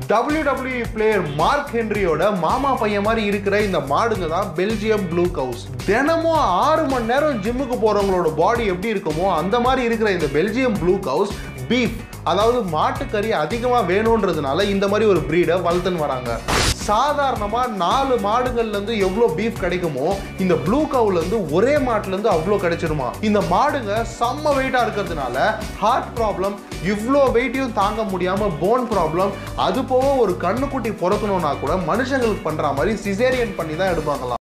WWE player mark ஹென்ரியோட மாமா பையன் மாதிரி இருக்கிற இந்த மாடுங்க தான் பெல்ஜியம் ப்ளூ கவுஸ் தினமும் ஆறு மணி நேரம் ஜிம்முக்கு போறவங்களோட பாடி எப்படி இருக்குமோ அந்த மாதிரி இருக்கிற இந்த பெல்ஜியம் ப்ளூ கவுஸ் பீஃப் அதாவது மாட்டுக்கறி அதிகமாக வேணுன்றதுனால இந்த மாதிரி ஒரு ப்ரீடை வளர்த்துன்னு வராங்க சாதாரணமாக நாலு மாடுகள்லேருந்து எவ்வளோ பீஃப் கிடைக்குமோ இந்த ப்ளூ கவுலேருந்து ஒரே மாட்டுலேருந்து அவ்வளோ கிடைச்சிருமா இந்த மாடுங்க செம்ம வெயிட்டாக இருக்கிறதுனால ஹார்ட் ப்ராப்ளம் இவ்வளோ வெயிட்டையும் தாங்க முடியாமல் போன் ப்ராப்ளம் அது போக ஒரு கண்ணுக்குட்டி பிறக்கணும்னா கூட மனுஷங்களுக்கு பண்ணுற மாதிரி சிசேரியன் பண்ணி தான் எடுப்பாங்களாம்